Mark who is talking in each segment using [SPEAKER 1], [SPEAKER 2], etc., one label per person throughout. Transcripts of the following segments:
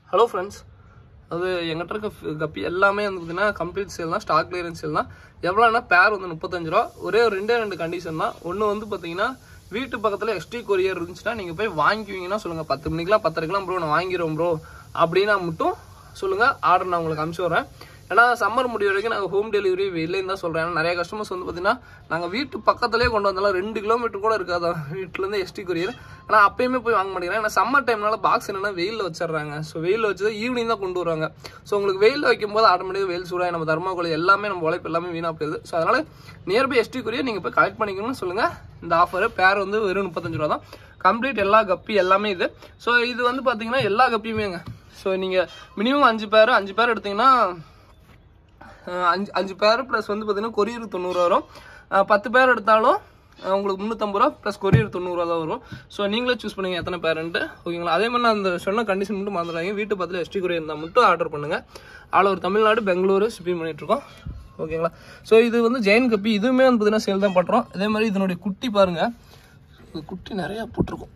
[SPEAKER 1] hello friends அது எங்கிட்ட இருக்க ஃப- கப்பி எல்லாமே வந்து பார்த்தீங்கன்னா கம்ப்ளீட் சேல் தான் ஸ்டாக் கிளியரன்ஸ் சேல் தான் எவ்வளோனா பேர் வந்து முப்பத்தஞ்சு ரூபா ஒரே ஒரு ரெண்டே ரெண்டு கண்டிஷன் தான் ஒன்று வந்து பார்த்தீங்கன்னா வீட்டு பக்கத்தில் எக்ஸ்ட்ரீ கொரியர் இருந்துச்சுன்னா நீங்கள் போய் வாங்கிக்குவீங்கன்னா சொல்லுங்கள் பத்து மணிக்கெலாம் பத்தரைக்கெலாம் ப்ரோ நான் வாங்கிடுவோம் ப்ரோ அப்படின்னா மட்டும் சொல்லுங்கள் ஆர்டர் நான் உங்களுக்கு அனுப்பிச்சி வரேன் ஏன்னா சம்மர் முடிய வரைக்கும் நாங்கள் ஹோம் டெலிவரி இல்லைன்னு தான் சொல்கிறேன் ஏன்னா நிறைய கஸ்டமர்ஸ் வந்து பார்த்தீங்கன்னா நாங்கள் வீட்டு பக்கத்துலேயே கொண்டு வந்தாலும் ரெண்டு கிலோமீட்டர் கூட இருக்காது வீட்டிலேருந்து எஸ்டி கொரியர் ஆனால் அப்பயுமே போய் வாங்க மாட்டேங்கிறேன் ஏன்னா சம்மர் டைம்னால பாக்ஸ் என்னன்னா வெயிலில் வச்சிடுறாங்க ஸோ வெயிலில் வச்சு ஈவினிங் தான் கொண்டு வருவாங்க ஸோ உங்களுக்கு வெயிலில் வைக்கும்போது ஆட்டோமேட்டிக்காக வெயில் சூடாக நம்ம தர்மாக்கோலை எல்லாமே நம்ம உழைப்பு எல்லாமே வீணாக போயிருது ஸோ அதனால் நியர்பை எஸ்டி கொரியர் நீங்கள் போய் கலெக்ட் பண்ணிக்கணும்னு சொல்லுங்கள் இந்த ஆஃபர் பேர் வந்து வெறும் முப்பத்தஞ்சு ரூபா தான் கம்ப்ளீட் எல்லா கப்பி எல்லாமே இது ஸோ இது வந்து பார்த்தீங்கன்னா எல்லா கப்பியுமேங்க ஸோ நீங்கள் மினிமம் அஞ்சு பேர் அஞ்சு பேர் எடுத்தீங்கன்னா அஹ் அஞ்சு அஞ்சு பேர் ப்ளஸ் வந்து பார்த்தீங்கன்னா கொரியர் தொண்ணூறு வரும் அஹ் பத்து பேர் எடுத்தாலும் அஹ் உங்களுக்கு முந்நூற்றம்பது ரூபா ப்ளஸ் கொரியர் தொண்ணூறுவா தான் வரும் ஸோ நீங்களே சூஸ் பண்ணுங்க எத்தனை பேருன்ட்டு ஓகேங்களா அதே மாதிரி நான் அந்த சொன்ன கண்டிஷன் மட்டும் மறந்துடாங்க வீட்டு பக்கத்தில் எஸ்டி கொரியர் இருந்தால் மட்டும் ஆர்டர் பண்ணுங்கள் all over Tamil Nadu Bengaluru shipping பண்ணிகிட்ருக்கோம் ஓகேங்களா ஸோ இது வந்து ஜெயின் கப்பி இதுவுமே வந்து பார்த்தீங்கன்னா சேல் தான் பண்ணுறோம் அதே மாதிரி இதனுடைய குட்டி பாருங்கள் இது குட்டி நிறையா போட்டிருக்கோம்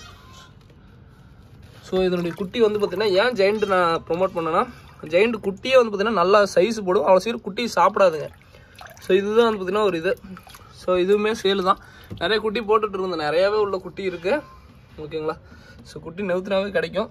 [SPEAKER 1] ஸோ இதனுடைய குட்டி வந்து பார்த்தீங்கன்னா ஏன் ஜெயிண்ட் நான் ப்ரொமோட் பண்ணேன்னா ஜெயிண்ட் குட்டியே வந்து பார்த்தீங்கன்னா நல்லா சைஸ் போடும் அவ்வளோ சீக்கிரம் குட்டி சாப்பிடாதுங்க ஸோ இதுதான் வந்து பார்த்தீங்கன்னா ஒரு இது ஸோ இதுவுமே சேல் தான் நிறைய குட்டி போட்டுட்டு இருந்தேன் நிறையாவே உள்ள குட்டி இருக்குது ஓகேங்களா ஸோ குட்டி நெவுத்தினாவே கிடைக்கும்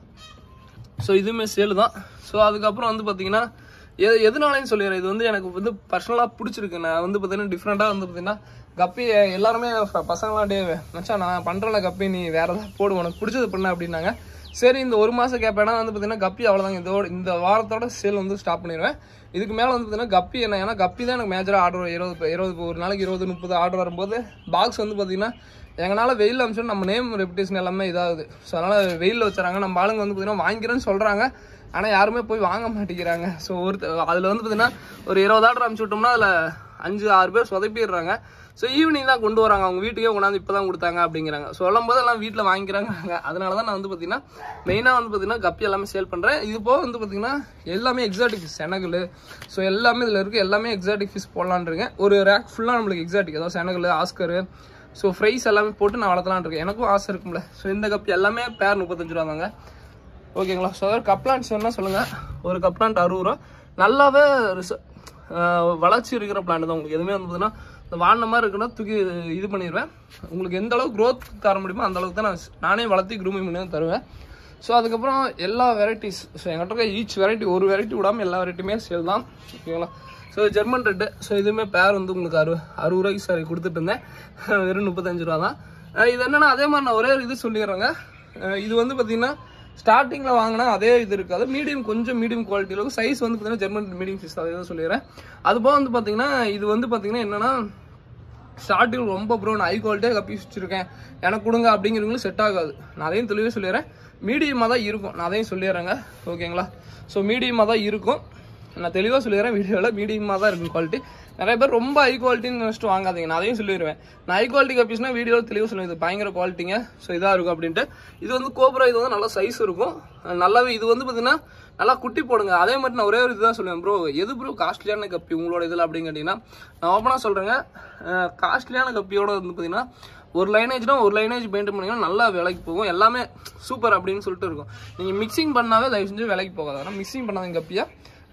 [SPEAKER 1] ஸோ இதுவுமே சேல் தான் ஸோ அதுக்கப்புறம் வந்து பார்த்தீங்கன்னா எது எதனாலன்னு சொல்லிடுறேன் இது வந்து எனக்கு வந்து பர்சனலாக பிடிச்சிருக்கு நான் வந்து பார்த்தீங்கன்னா டிஃப்ரெண்ட்டாக வந்து பார்த்தீங்கன்னா கப்பி எல்லாருமே ப- பசங்களாம் டே மச்சான் நான் பண்ணுறல கப்பி நீ வேற ஏதாவது போடு உனக்கு பிடிச்சது பண்ண அப்படின்னாங்க சரி இந்த ஒரு மாதம் கேட்பேன்னா வந்து பார்த்தீங்கன்னா கப்பி அவ்வளோதாங்க இதோட இந்த வாரத்தோட சேல் வந்து ஸ்டாப் பண்ணிடுவேன் இதுக்கு மேலே வந்து பார்த்தீங்கன்னா கப்பி என்ன ஏன்னா கப்பி தான் எனக்கு மேஜராக ஆர்டர் இருபது பே- இருபது ஒரு நாளைக்கு இருபது முப்பது ஆர்டர் வரும்போது பாக்ஸ் வந்து பார்த்தீங்கன்னா எங்களால் வெயில் அமிச்சோம் நம்ம நேம் ரெப்புடேஷன் எல்லாமே இதாகுது ஸோ அதனால் வெயிலில் வச்சுறாங்க நம்ம ஆளுங்க வந்து பார்த்தீங்கன்னா வாங்கிக்கிறேன்னு சொல்கிறாங்க ஆனால் யாருமே போய் வாங்க மாட்டேங்கிறாங்க ஸோ ஒருத்தர் அதில் வந்து பார்த்தீங்கன்னா ஒரு இருபது ஆர்டர் அனுப்பிச்சு விட்டோம்னா அதில் அஞ்சு ஆறு பேர் சொதப்பிடுறாங்க ஸோ ஈவினிங் தான் கொண்டு வராங்க அவங்க வீட்டுக்கே கொண்டாந்து இப்போ தான் கொடுத்தாங்க அப்படிங்கிறாங்க சொல்லும் போது எல்லாம் வீட்டில் வாங்கிக்கிறாங்க அதனால தான் நான் வந்து பார்த்தீங்கன்னா மெயினாக வந்து பார்த்தீங்கன்னா கப்பி எல்லாமே சேல் பண்ணுறேன் இது போக வந்து பார்த்தீங்கன்னா எல்லாமே எக்ஸாட்டிக் ஃபிஷ் செனகல் ஸோ எல்லாமே இதில் இருக்குது எல்லாமே எக்ஸாட்டிக் ஃபிஷ் போடலான்னு இருக்கேன் ஒரு ரேக் ஃபுல்லாக நம்மளுக்கு எக்ஸாட்டிக் அதாவது செனகல் ஆஸ்கரு ஸோ ஃப்ரைஸ் எல்லாமே போட்டு நான் வளர்த்தலான்னு இருக்கேன் எனக்கும் ஆசை இருக்கும்ல ஸோ இந்த கப்பி எல்லாமே பேர் முப்பத்தஞ்சு ரூபா தாங்க ஓகேங்களா ஸோ அதாவது கப்லான்ஸ் வேணால் சொல்லுங்கள் ஒரு கப்லான்ட் அறுபது ரூபா நல்லாவே ரிச- ஆஹ் வளர்ச்சி இருக்கிற பிளான் தான் உங்களுக்கு எதுவுமே வந்து பார்த்தீங்கன்னா இந்த வாடின மாதிரி இருக்குன்னா தூக்கி இது பண்ணிடுவேன் உங்களுக்கு எந்த அளவுக்கு growth தர முடியுமோ அந்த அளவுக்கு தான் நான் ஸ்- நானே வளர்த்தி க்ரூமிங் பண்ணி தான் தருவேன் ஸோ அதுக்கப்புறம் எல்லா வெரைட்டிஸ் ஸோ என்கிட்ட இருக்க ஈச் வெரைட்டி ஒரு வெரைட்டி விடாமல் எல்லா வெரைட்டியுமே சேல் தான் ஓகேங்களா ஸோ ஜெர்மன் ரெட்டு ஸோ இதுவுமே பேர் வந்து உங்களுக்கு அறு அறுபது ரூபாய்க்கு சாரி கொடுத்துட்டு இருந்தேன் வெறும் முப்பத்தஞ்சு ரூபா தான் அஹ் இது என்னன்னா அதே மாதிரி நான் ஒரே ஒரு இது சொல்லிடுறேங்க அஹ் இது வந்து பார்த்தீங்கன்னா ஸ்டார்டிங்கில் வாங்கினா அதே இது இருக்காது மீடியம் கொஞ்சம் மீடியம் குவாலிட்டி இருக்கும் சைஸ் வந்து பார்த்தீங்கன்னா ஜெர்மன் மீடியம் சைஸ் அதே தான் சொல்லிடுறேன் அது போக வந்து பார்த்தீங்கன்னா இது வந்து பார்த்தீங்கன்னா என்னன்னா ஸ்டார்டிங் ரொம்ப ப்ரோ நான் ஹை குவாலிட்டியாக கப்பி வச்சுருக்கேன் எனக்கு கொடுங்க அப்படிங்கிறவங்களும் செட் ஆகாது நான் அதையும் தெளிவாக சொல்லிடுறேன் மீடியமாக தான் இருக்கும் நான் அதையும் சொல்லிடுறேங்க ஓகேங்களா ஸோ மீடியமாக தான் இருக்கும் நான் தெளிவாக சொல்லிடுறேன் வீடியோவில் மீடியமாக தான் இருக்கும் குவாலிட்டி நிறைய பேர் ரொம்ப ஹை குவாலிட்டின்னு நினச்சிட்டு வாங்காதீங்க நான் அதையும் சொல்லிடுவேன் நான் ஹை குவாலிட்டி கப்பீஸ்னால் வீடியோவில் தெளிவாக சொல்லுவேன் இது பயங்கர குவாலிட்டிங்க ஸோ இதாக இருக்கும் அப்படின்ட்டு இது வந்து கோப்ரா இது வந்து நல்லா சைஸ் இருக்கும் நல்லாவே இது வந்து பார்த்தீங்கன்னா நல்லா குட்டி போடுங்க அதே மாதிரி நான் ஒரே ஒரு இதுதான் சொல்லுவேன் ப்ரோ எது ப்ரோ காஸ்ட்லியான கப்பி உங்களோட இதில் அப்படின்னு கேட்டிங்கன்னா நான் ஓப்பனாக சொல்கிறேங்க காஸ்ட்லியான கப்பியோட வந்து பார்த்தீங்கன்னா ஒரு லைனேஜ்னா ஒரு லைனேஜ் பெயிண்ட் பண்ணிங்கன்னா நல்லா விலைக்கு போகும் எல்லாமே சூப்பர் அப்படின்னு சொல்லிட்டு இருக்கும் நீங்கள் மிக்சிங் பண்ணாவே தயவு செஞ்சு விலைக்கு போகாது ஆனால் மிக்சிங் பண்ணாதீங்க கப்பியா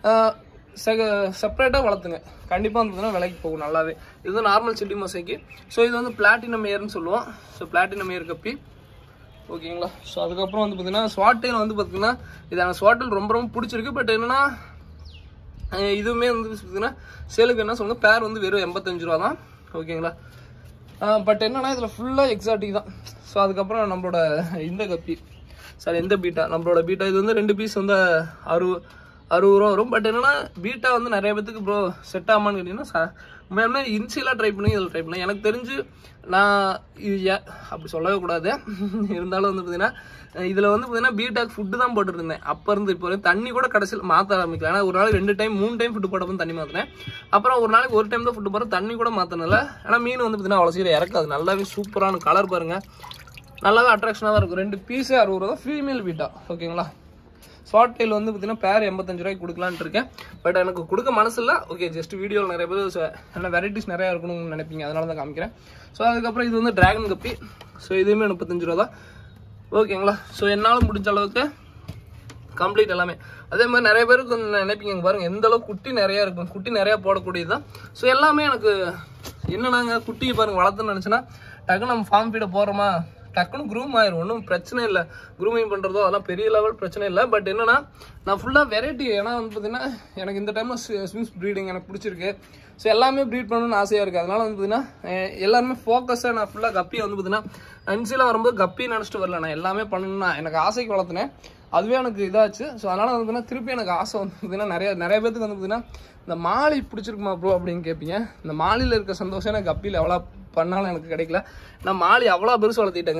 [SPEAKER 1] செப்பரேட்டாக வளர்த்துங்க கண்டிப்பாக வந்து பார்த்தீங்கன்னா விலைக்கு போகும் நல்லாவே இது நார்மல் சிட்டி மசைக்கு ஸோ இது வந்து பிளாட்டினம் ஏர்னு சொல்லுவோம் ஸோ பிளாட்டினம் ஏர் கப்பி ஓகேங்களா ஸோ அதுக்கப்புறம் வந்து பார்த்தீங்கன்னா ஸ்வாட்டேல் வந்து பார்த்தீங்கன்னா இது எனக்கு ஸ்வாட்டல் ரொம்ப ரொம்ப பிடிச்சிருக்கு பட் என்னன்னா அஹ் இதுவுமே வந்து பார்த்தீங்கன்னா சேலுக்கு என்ன சொல்லுங்க பேர் வந்து வெறும் எண்பத்தஞ்சு ரூபா தான் ஓகேங்களா பட் என்னன்னா இதில் ஃபுல்லாக எக்ஸாட்டிக் தான் ஸோ அதுக்கப்புறம் நம்மளோட இந்த கப்பி சாரி எந்த பீட்டா நம்மளோட பீட்டா இது வந்து ரெண்டு பீஸ் வந்து அறுபது அறுபது ரூபா வரும் பட் என்னன்னா பீட்டா வந்து நிறைய பேத்துக்கு ப்ரோ செட் ஆமான்னு கேட்டிங்கன்னா ச- உண்மையாலுமே இன்சியலாக ட்ரை பண்ணி இதில் ட்ரை பண்ணேன் எனக்கு தெரிஞ்சு நான் இது ஏ- அப்படி சொல்லவே கூடாது இருந்தாலும் வந்து பார்த்தீங்கன்னா இதில் வந்து பார்த்தீங்கன்னா பீட்டாக் ஃபுட்டு தான் போட்டுட்டு இருந்தேன் அப்போ இருந்து இப்போ வரையும் தண்ணி கூட கடைசியில் மாற்ற ஆரம்பிக்கல ஏன்னா ஒரு நாளைக்கு ரெண்டு டைம் மூணு டைம் ஃபுட்டு போட்டப்போ தண்ணி மாற்றினேன் அப்புறம் ஒரு நாளைக்கு ஒரு டைம் தான் ஃபுட்டு போகிறேன் தண்ணி கூட மாற்றினல ஏன்னா மீன் வந்து பார்த்தீங்கன்னா அவ்வளோ சீக்கிரம் இறக்காது நல்லாவே சூப்பரான கலர் பாருங்கள் நல்லாவே அட்ராக்ஷனாக தான் இருக்கும் ரெண்டு பீஸே அறுபது ரூபா தான் ஃபீமேல் பீட்டா ஓகேங்களா ஷார்ட் டெயில் வந்து பார்த்தீங்கன்னா பேர் எண்பத்தஞ்சு ரூபாய்க்கு கொடுக்கலான்ட்டு இருக்கேன் பட் எனக்கு கொடுக்க மனசு இல்லை ஓகே ஜஸ்ட் வீடியோவில் நிறைய பேர் ச- என்ன வெரைட்டிஸ் நிறையா இருக்கணும்னு நினைப்பீங்க அதனால தான் காமிக்கிறேன் ஸோ அதுக்கப்புறம் இது வந்து டிராகன் கப்பி ஸோ இதுவுமே முப்பத்தஞ்சு ரூபா தான் ஓகேங்களா ஸோ என்னால் முடிஞ்ச அளவுக்கு கம்ப்ளீட் எல்லாமே அதே மாதிரி நிறைய பேருக்கு வந்து நினைப்பீங்க இங்க பாருங்க எந்த அளவுக்கு குட்டி நிறைய இருக்கும் குட்டி நிறைய போடக்கூடியது தான் ஸோ எல்லாமே எனக்கு என்னன்னாங்க குட்டியை பாருங்க வளர்த்துன்னு நினச்சுன்னா டக்குன்னு நம்ம ஃபார்ம் ஃபீடை போடுறோமா டக்குன்னு க்ரூம் ஆயிரும் ஒன்றும் பிரச்சனை இல்லை க்ரூமிங் பண்ணுறதோ அதெல்லாம் பெரிய லெவல் பிரச்சனை இல்லை பட் என்னன்னா நான் ஃபுல்லாக வெரைட்டி ஏன்னா வந்து பார்த்தீங்கன்னா எனக்கு இந்த டைமில் ஸ்விம்ஸ் ப்ரீடிங் எனக்கு பிடிச்சிருக்கு ஸோ எல்லாமே ப்ரீட் பண்ணணும்னு ஆசையாக இருக்குது அதனால வந்து பார்த்தீங்கன்னா அஹ் எல்லாருமே ஃபோக்கஸாக நான் ஃபுல்லாக கப்பி வந்து பார்த்தீங்கன்னா அன்சியில் வரும்போது கப்பி நினச்சிட்டு வரல நான் எல்லாமே பண்ணணும்னா எனக்கு ஆசைக்கு வளர்த்துனேன் அதுவே எனக்கு இதாச்சு ஸோ அதனால் வந்து பார்த்தீங்கன்னா திருப்பி எனக்கு ஆசை வந்து பார்த்தீங்கன்னா நிறைய நிறைய பேத்துக்கு வந்து பார்த்தீங்கன்னா இந்த மாலி பிடிச்சிருக்குமா ப்ரோ அப்படின்னு கேட்பீங்க இந்த மாலியில் இருக்க சந்தோஷம் எனக்கு கப்பியில் எவ்வளோ பண்ணாலும் எனக்கு கிடைக்கல நான் மாலி அவ்வளோ பெருசு வளர்த்திட்டேங்க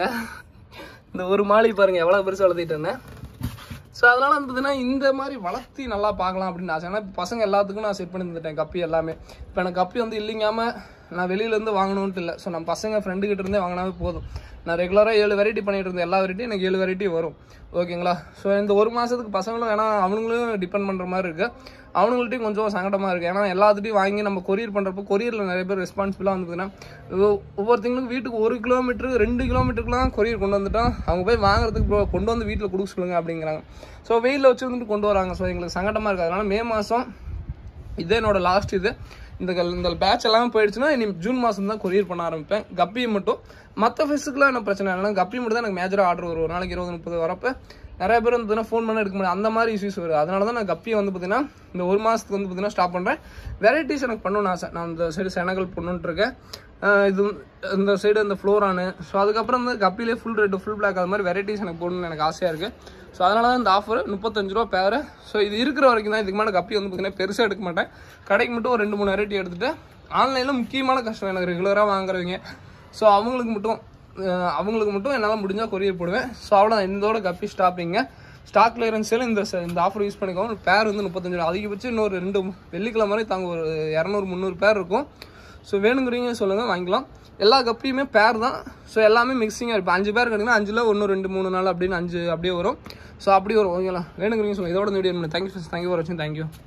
[SPEAKER 1] இந்த ஒரு மாலி பாருங்க எவ்வளோ பெருசு வளர்த்திட்டேன்னு ஸோ அதனால வந்து பார்த்தீங்கன்னா இந்த மாதிரி வளர்த்தி நல்லா பார்க்கலாம் அப்படின்னு ஆசை ஏன்னா இப்ப பசங்க எல்லாத்துக்கும் நான் செட் பண்ணி தந்துட்டேன் கப்பி எல்லாமே இப்போ எனக்கு கப்பி வந்து இல்லைங்காம நான் வெளியிலேருந்து வாங்கணுன்ட்டு இல்லை ஸோ நம்ம பசங்க ஃப்ரெண்டு கிட்ட இருந்தே வாங்கினாவே போதும் நான் ரெகுலராக ஏழு வெரைட்டி பண்ணிட்டு இருந்தேன் எல்லா வெரைட்டியும் எனக்கு ஏழு வெரைட்டி வரும் ஓகேங்களா ஸோ இந்த ஒரு மாதத்துக்கு பசங்களும் ஏன்னா அவனுங்களும் டிபெண்ட் பண்ணுற மாதிரி இருக்குது அவனுங்கள்ட்டையும் கொஞ்சம் சங்கடமாக இருக்குது ஏன்னா எல்லாத்துட்டையும் வாங்கி நம்ம கொரியர் பண்ணுறப்போ கொரியரில் நிறைய பேர் ரெஸ்பான்சிபிளாக வந்துதுன்னா ஒவ்வொருத்தங்களுக்கும் வீட்டுக்கு ஒரு கிலோமீட்டர் ரெண்டு கிலோமீட்டருக்குலாம் கொரியர் கொண்டு வந்துட்டோம் அவங்க போய் வாங்குறதுக்கு bro, கொண்டு வந்து வீட்டில் கொடுக்க சொல்லுங்க அப்படிங்கிறாங்க ஸோ வெயிலில் வச்சு வந்துட்டு கொண்டு வராங்க ஸோ எங்களுக்கு சங்கடமாக இருக்குது அதனால மே மாதம் இதே என்னோட லாஸ்ட் இது இந்த கல்- இந்த பேட்ச் எல்லாமே போயிடுச்சுன்னா இனி ஜூன் மாதம் தான் கொரியர் பண்ண ஆரம்பிப்பேன் கப்பியை மட்டும் மற்ற ஃபிஷ்ஷுக்குலாம் என்ன பிரச்சனை இல்லை கப்பி மட்டும் தான் எனக்கு மேஜராக ஆர்டர் வரும் ஒரு நாளைக்கு இருபது முப்பது வரப்போ நிறைய பேர் வந்து பார்த்தீங்கன்னா ஃபோன் பண்ண எடுக்க முடியாது அந்த மாதிரி இஷ்யூஸ் வருது அதனால தான் நான் கப்பியை வந்து பார்த்தீங்கன்னா இந்த ஒரு மாதத்துக்கு வந்து பார்த்தீங்கன்னா ஸ்டாப் பண்ணுறேன் வெரைட்டிஸ் எனக்கு பண்ணணும்னு ஆசை நான் இந்த சைடு செனகல் பண்ணணுன்ட்டு இருக்கேன் ஆஹ் இது இந்த சைடு இந்த ஃப்ளோரானு ஸோ அதுக்கப்புறம் வந்து கப்பிலே ஃபுல் ரெட்டு ஃபுல் பிளாக் அது மாதிரி வெரைட்டிஸ் எனக்கு போடணும்னு எனக்கு ஆசையாக இருக்குது ஸோ அதனால தான் இந்த ஆஃபர் முப்பத்தஞ்சு ரூபா பேர் ஸோ இது இருக்கிற வரைக்கும் தான் இதுக்கு மேலே கப்பி வந்து பார்த்தீங்கன்னா பெருசாக எடுக்க மாட்டேன் கடைக்கு மட்டும் ஒரு ரெண்டு மூணு வெரைட்டி எடுத்துட்டு ஆன்லைனில் முக்கியமான கஷ்டம் எனக்கு ரெகுலராக வாங்குறவங்க ஸோ அவங்களுக்கு மட்டும் அஹ் அவங்களுக்கு மட்டும் என்னால் முடிஞ்சால் கொரியர் போடுவேன் ஸோ அவ்வளோ இதோட கப்பி ஸ்டாப்பிங்க ஸ்டாக் கிளியரன்ஸில் இந்த ச- இந்த ஆஃபர் யூஸ் பண்ணிக்கோங்க பேர் வந்து முப்பத்தஞ்சு ரூபா அதிகபட்சம் இன்னொரு ரெண்டு வெள்ளிக்கிழமை மாதிரி தாங்க ஒரு இரநூறு முந்நூறு பேர் இருக்கும் ஸோ வேணுங்கிறீங்க சொல்லுங்கள் வாங்கிக்கலாம் எல்லா கப்பியுமே பேர் தான் ஸோ எல்லாமே மிக்சிங்காக இப்போ அஞ்சு பேர் கிடைக்குன்னா அஞ்சில் ஒன்று ரெண்டு மூணு நாள் அப்படின்னு அஞ்சு அப்படியே வரும் ஸோ அப்படி வரும் ஓகேங்களா வேணுங்கிறீங்க சொல்லுங்கள் இதோட இந்த வீடியோ தேங்க்யூ தேங்க்யூ ஃபார் வாட்சிங் தேங்க்யூ